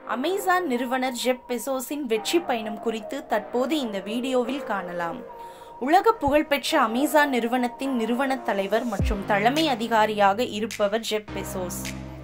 Amazon நிறுவனர் Jeff பெசோஸின் வெற்றி பயணம் குறித்து தற்போது இந்த வீடியோவில் காணலாம் உலக புகழ்பெற்ற அமேசான் நிறுவனத்தின் நிறுவனத் தலைவர் மற்றும் தலைமை அதிகாரியாக இருப்பவர் ஜெப் பெசோஸ்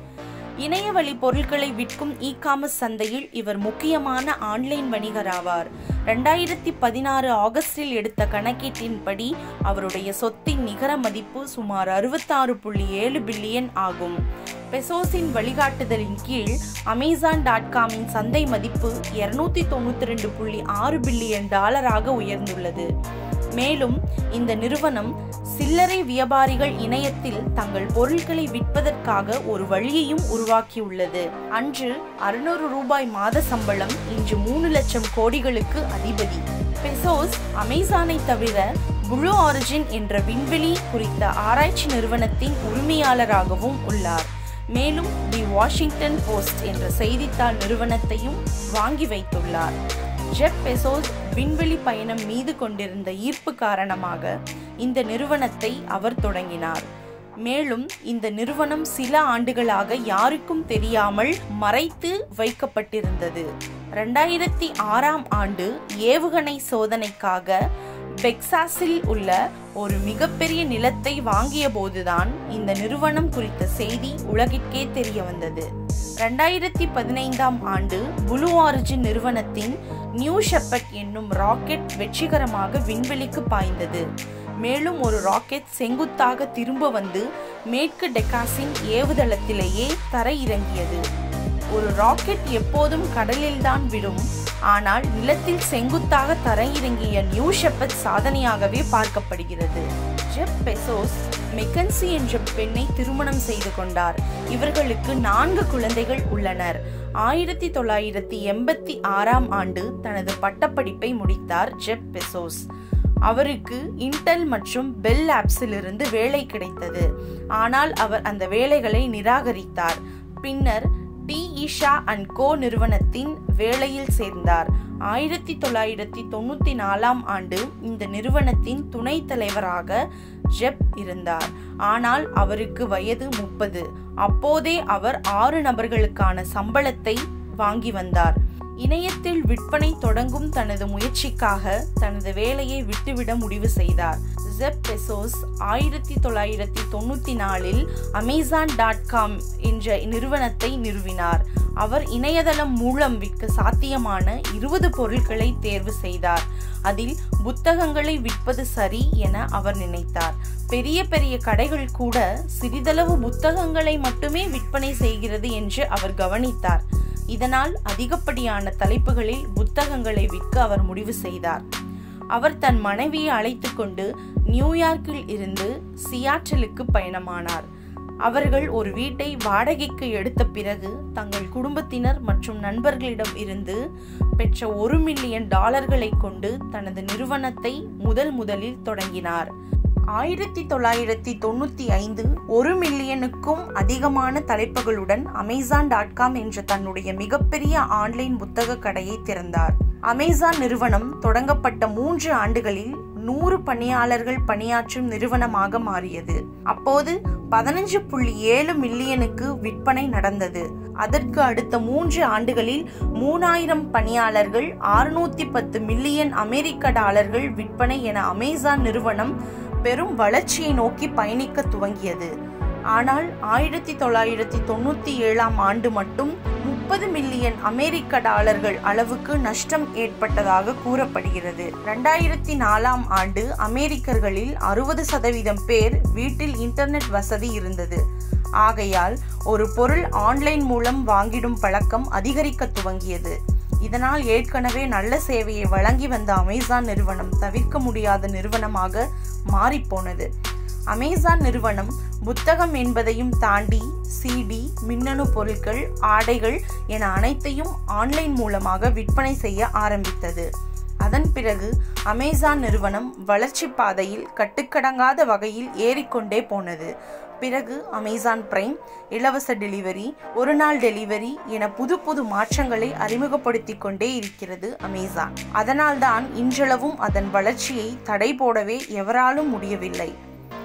இணையவழி பொருட்களை விற்கும் இ காமர்ஸ் சந்தையில் இவர் முக்கியமான ஆன்லைன் வணிகர் ஆவார் ரெண்டாயிரத்தி பதினாறு ஆகஸ்டில் எடுத்த கணக்கீட்டின்படி அவருடைய சொத்தின் நிகர மதிப்பு சுமார் அறுபத்தாறு புள்ளி ஏழு பில்லியன் ஆகும் பெசோஸின் வழிகாட்டுதலின் கீழ் அமேசான் டாட் காமின் சந்தை மதிப்பு இருநூத்தி தொண்ணூத்தி ரெண்டு புள்ளி ஆறு பில்லியன் டாலராக உயர்ந்துள்ளது மேலும் இந்த நிறுவனம் சில்லறை வியாபாரிகள் இணையத்தில் தங்கள் பொருட்களை விற்பதற்காக ஒரு வழியையும் உருவாக்கியுள்ளது அன்று அறுநூறு ரூபாய் மாத சம்பளம் இன்று மூணு லட்சம் கோடிகளுக்கு அதிபதி பெசோஸ் அமேசானை தவிர புளூ ஆரிஜின் என்ற விண்வெளி குறித்த ஆராய்ச்சி நிறுவனத்தின் உரிமையாளராகவும் உள்ளார் மேலும் தி வாஷிங்டன் போஸ்ட் என்ற செய்தித்தாள் நிறுவனத்தையும் வாங்கி வைத்துள்ளார் ஜெப் பெசோஸ் விண்வெளி பயணம் மீது கொண்டிருந்த ஈர்ப்பு காரணமாக இந்த நிறுவனத்தை அவர் தொடங்கினார் மேலும் இந்த நிறுவனம் சில ஆண்டுகளாக யாருக்கும் தெரியாமல் மறைத்து வைக்கப்பட்டிருந்தது ரெண்டாயிரத்தி ஆறாம் ஆண்டு ஏவுகணை சோதனைக்காக பெக்சாஸில் உள்ள ஒரு மிகப்பெரிய நிலத்தை வாங்கிய போதுதான் இந்த நிறுவனம் குறித்த செய்தி உலகிற்கே தெரிய வந்தது ரெண்டாயிரத்தி பதினைந்தாம் ஆண்டு புளூ ஆரிஜின் நிறுவனத்தின் நியூ ஷெப்பர்ட் என்னும் ராக்கெட் வெற்றிகரமாக விண்வெளிக்கு பாய்ந்தது மேலும் ஒரு ராக்கெட் செங்குத்தாக திரும்ப வந்து மேற்கு டெக்காசின் ஏவுதளத்திலேயே தரையிறங்கியது ஒரு ராக்கெட் எப்போதும் கடலில்தான் விடும் ஆனால் நிலத்தில் செங்குத்தாக தரையிறங்கிய நியூ ஷெப்பர்ட் சாதனையாகவே பார்க்கப்படுகிறது ஜெப் பெசோஸ் மெக்கன்சி என்ற பெண்ணை திருமணம் செய்து கொண்டார் இவர்களுக்கு நான்கு குழந்தைகள் உள்ளனர் ஆயிரத்தி தொள்ளாயிரத்தி எண்பத்தி ஆறாம் ஆண்டு தனது பட்டப்படிப்பை முடித்தார் ஜெப் பெசோஸ் அவருக்கு இன்டெல் மற்றும் பெல் ஆப்ஸிலிருந்து வேலை கிடைத்தது ஆனால் அவர் அந்த வேலைகளை நிராகரித்தார் பின்னர் டி ஈஷா அண்ட் கோ நிறுவனத்தின் வேலையில் சேர்ந்தார் ஆயிரத்தி தொள்ளாயிரத்தி தொண்ணூத்தி நாலாம் ஆண்டு இந்த நிறுவனத்தின் துணைத் தலைவராக ஜெப் இருந்தார் ஆனால் அவருக்கு வயது முப்பது அப்போதே அவர் ஆறு நபர்களுக்கான சம்பளத்தை வாங்கி வந்தார் இணையத்தில் விற்பனை தொடங்கும் தனது முயற்சிக்காக தனது வேலையை விட்டுவிட முடிவு செய்தார் ஜெப் பெசோஸ் ஆயிரத்தி தொள்ளாயிரத்தி தொண்ணூத்தி நாலில் அமேசான் டாட் காம் என்ற நிறுவனத்தை நிறுவினார் அவர் இணையதளம் மூலம் விற்க சாத்தியமான இருபது பொருட்களை தேர்வு செய்தார் அதில் புத்தகங்களை விற்பது சரி என அவர் நினைத்தார் பெரிய பெரிய கடைகள் கூட சிறிதளவு புத்தகங்களை மட்டுமே விற்பனை செய்கிறது என்று அவர் கவனித்தார் இதனால் அதிகப்படியான தலைப்புகளில் புத்தகங்களை விற்க அவர் முடிவு செய்தார் அவர் தன் மனைவியை அழைத்து கொண்டு நியூயார்க்கில் இருந்து சியாற்றலுக்கு பயணமானார் அவர்கள் ஒரு வீட்டை வாடகைக்கு எடுத்த பிறகு தங்கள் குடும்பத்தினர் மற்றும் நண்பர்களிடம் இருந்து பெற்ற ஒரு மில்லியன் டாலர்களை கொண்டு தனது நிறுவனத்தை முதல் முதலில் தொடங்கினார் ஆயிரத்தி தொள்ளாயிரத்தி தொண்ணூத்தி ஐந்து ஒரு மில்லியனுக்கும் அதிகமான தலைப்புகளுடன் அமேசான் டாட் காம் என்ற தன்னுடைய மிகப்பெரிய ஆன்லைன் புத்தக கடையை திறந்தார் அமேசான் நிறுவனம் தொடங்கப்பட்ட மூன்று ஆண்டுகளில் நூறு பணியாளர்கள் பணியாற்றும் நிறுவனமாக மாறியது அப்போது பதினஞ்சு புள்ளி ஏழு மில்லியனுக்கு விற்பனை நடந்தது அதற்கு அடுத்த மூன்று ஆண்டுகளில் மூணாயிரம் பணியாளர்கள் அறுநூத்தி பத்து மில்லியன் அமெரிக்க டாலர்கள் விற்பனை என அமேசான் நிறுவனம் பெரும் வளர்ச்சியை நோக்கி பயணிக்க துவங்கியது ஆனால் ஆயிரத்தி தொள்ளாயிரத்தி தொண்ணூத்தி ஏழாம் ஆண்டு மட்டும் முப்பது மில்லியன் அமெரிக்க டாலர்கள் அளவுக்கு நஷ்டம் ஏற்பட்டதாக கூறப்படுகிறது இரண்டாயிரத்தி நாலாம் ஆண்டு அமெரிக்கர்களில் அறுபது சதவீதம் பேர் வீட்டில் இன்டர்நெட் வசதி இருந்தது ஆகையால் ஒரு பொருள் ஆன்லைன் மூலம் வாங்கிடும் பழக்கம் அதிகரிக்க துவங்கியது இதனால் ஏற்கனவே நல்ல சேவையை வழங்கி வந்த அமேசான் நிறுவனம் தவிர்க்க முடியாத நிறுவனமாக மாறிப்போனது அமேசான் நிறுவனம் புத்தகம் என்பதையும் தாண்டி சிடி மின்னணு பொருட்கள் ஆடைகள் என அனைத்தையும் ஆன்லைன் மூலமாக விற்பனை செய்ய ஆரம்பித்தது அதன் பிறகு அமேசான் நிறுவனம் வளர்ச்சி பாதையில் கட்டுக்கடங்காத வகையில் ஏறிக்கொண்டே போனது பிறகு அமேசான் பிரைம் இலவச டெலிவரி ஒரு நாள் டெலிவரி என புது புது மாற்றங்களை அறிமுகப்படுத்தி கொண்டே இருக்கிறது அமேசான் அதனால்தான் இன்றளவும் அதன் வளர்ச்சியை தடை போடவே எவராலும் முடியவில்லை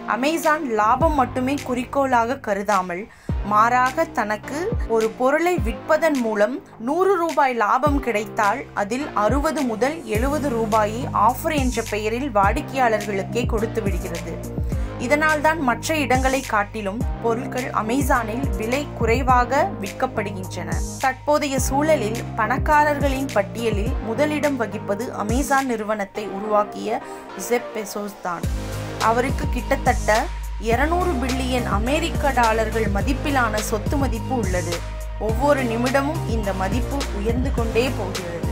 அமேசான் லாபம் மட்டுமே குறிக்கோளாக கருதாமல் மாறாக தனக்கு ஒரு பொருளை விற்பதன் மூலம் நூறு ரூபாய் லாபம் கிடைத்தால் அதில் அறுபது முதல் எழுபது ரூபாயை ஆஃபர் என்ற பெயரில் வாடிக்கையாளர்களுக்கே கொடுத்து விடுகிறது இதனால்தான் மற்ற இடங்களை காட்டிலும் பொருட்கள் அமேசானில் விலை குறைவாக விற்கப்படுகின்றன தற்போதைய சூழலில் பணக்காரர்களின் பட்டியலில் முதலிடம் வகிப்பது அமேசான் நிறுவனத்தை உருவாக்கிய ஜெப் பெசோஸ் தான் அவருக்கு கிட்டத்தட்ட இருநூறு பில்லியன் அமெரிக்க டாலர்கள் மதிப்பிலான சொத்து மதிப்பு உள்ளது ஒவ்வொரு நிமிடமும் இந்த மதிப்பு உயர்ந்து கொண்டே போகிறது